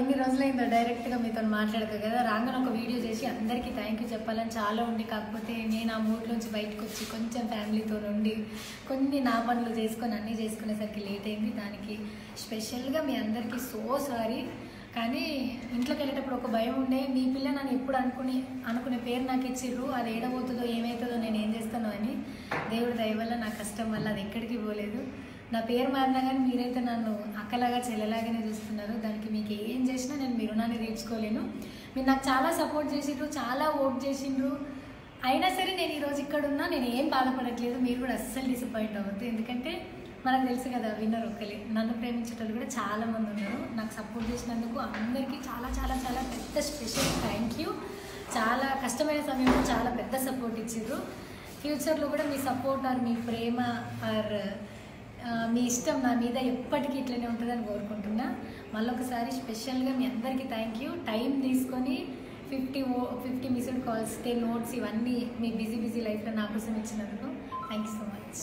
ఎన్ని రోజులైందో డైరెక్ట్గా మీతో మాట్లాడక కదా రాగానే ఒక వీడియో చేసి అందరికీ థ్యాంక్ యూ చెప్పాలని చాలా ఉంది కాకపోతే నేను ఆ మూడ్లోంచి బయటకు వచ్చి కొంచెం ఫ్యామిలీతో ఉండి కొన్ని నా పనులు చేసుకొని అన్నీ చేసుకునేసరికి లేట్ అయింది దానికి స్పెషల్గా మీ అందరికీ సో సారీ కానీ ఇంట్లోకి వెళ్ళేటప్పుడు ఒక భయం ఉండే మీ పిల్ల నన్ను ఎప్పుడు అనుకుని అనుకునే పేరు నాకు ఇచ్చిర్రు అది ఏడబోతుందో ఏమవుతుందో నేను ఏం చేస్తానో అని దేవుడి దయ వల్ల నా కష్టం వల్ల అది ఎక్కడికి పోలేదు నా పేరు మారినా కానీ మీరైతే నన్ను అక్కలాగా చెల్లెలాగానే చూస్తున్నారు దానికి మీకు ఏం చేసినా నేను మీ రుణాన్ని తీర్చుకోలేను మీరు నాకు చాలా సపోర్ట్ చేసిండ్రు చాలా ఓట్ చేసిండ్రు అయినా సరే నేను ఈరోజు ఇక్కడ ఉన్నా నేను ఏం బాధపడట్లేదు మీరు కూడా అస్సలు డిసప్పాయింట్ అవ్వద్దు ఎందుకంటే మనకు తెలుసు కదా విన్నర్ ఒక్కలే నన్ను ప్రేమించేటోళ్ళు కూడా చాలా మంది ఉన్నారు నాకు సపోర్ట్ చేసినందుకు అందరికీ చాలా చాలా చాలా పెద్ద స్పెషల్ థ్యాంక్ యూ చాలా కష్టమైన సమయంలో చాలా పెద్ద సపోర్ట్ ఇచ్చారు ఫ్యూచర్లో కూడా మీ సపోర్ట్ ఆర్ మీ ప్రేమ ఆర్ ఆ, మీ ఇష్టం నా మీద ఎప్పటికీ ఇట్లనే ఉంటుందని కోరుకుంటున్నా మళ్ళొకసారి స్పెషల్గా మీ అందరికీ థ్యాంక్ యూ టైం తీసుకొని ఫిఫ్టీ ఓ fifty missed calls ten notes ఇవన్నీ మీ బిజీ బిజీ లైఫ్లో నా కోసం ఇచ్చినందుకు థ్యాంక్ యూ సో మచ్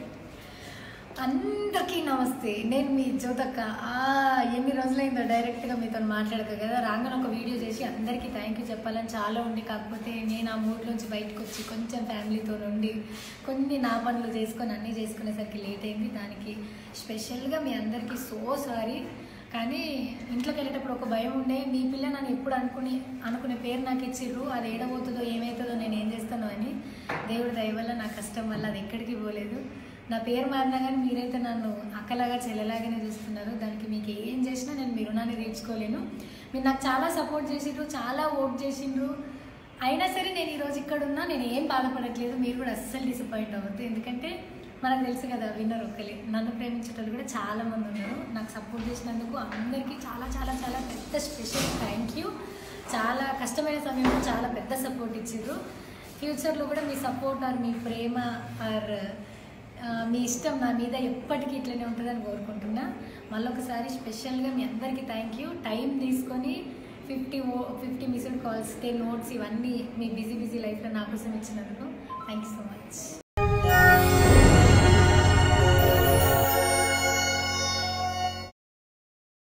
అందరికీ నమస్తే నేను మీ జ్యోతక్క ఆ, ఎన్ని రోజులైందో డైరెక్ట్గా మీతో మాట్లాడక కదా రాగానే ఒక వీడియో చేసి అందరికీ థ్యాంక్ యూ చెప్పాలని చాలా ఉంది కాకపోతే నేను ఆ మూడ్లోంచి బయటకు వచ్చి కొంచెం ఫ్యామిలీతో ఉండి కొన్ని నా పనులు చేసుకొని అన్నీ చేసుకునేసరికి లేట్ అయింది దానికి స్పెషల్గా మీ అందరికీ సో సారీ కానీ ఇంట్లోకి వెళ్ళేటప్పుడు ఒక భయం ఉండే మీ పిల్ల నన్ను ఎప్పుడు అనుకుని అనుకునే పేరు నాకు ఇచ్చిర్రు అది ఏడబోతుందో ఏమవుతుందో నేను ఏం చేస్తానో అని దేవుడి దయ వల్ల నా కష్టం వల్ల అది ఎక్కడికి పోలేదు నా పేరు మారినా కానీ మీరైతే నన్ను అక్కలాగా చెల్లెలాగానే చూస్తున్నారు దానికి మీకు ఏం చేసినా నేను మీ రుణాన్ని తీర్చుకోలేను మీరు నాకు చాలా సపోర్ట్ చేసిండ్రు చాలా ఓట్ చేసిండ్రు అయినా సరే నేను ఈరోజు ఇక్కడ ఉన్నా నేను ఏం బాధపడట్లేదు మీరు కూడా అస్సలు డిసప్పాయింట్ అవ్వద్దు ఎందుకంటే మనకు తెలుసు కదా విన్నర్ ఒక్కలే నన్ను ప్రేమించేటోళ్ళు కూడా చాలా మంది ఉన్నారు నాకు సపోర్ట్ చేసినందుకు అందరికీ చాలా చాలా చాలా పెద్ద స్పెషల్ థ్యాంక్ యూ చాలా కష్టమైన సమయంలో చాలా పెద్ద సపోర్ట్ ఇచ్చారు ఫ్యూచర్లో కూడా మీ సపోర్ట్ ఆర్ మీ ప్రేమ ఆర్ ఆ, మీ ఇష్టం నా మీద ఎప్పటికీ ఇట్లనే ఉంటుందని కోరుకుంటున్నా మళ్ళొకసారి స్పెషల్గా మీ అందరికీ థ్యాంక్ యూ టైం తీసుకొని ఫిఫ్టీ ఓ fifty missed calls ten notes ఇవన్నీ మీ బిజీ బిజీ లైఫ్లో నా కోసం ఇచ్చినందుకు థ్యాంక్ యూ సో మచ్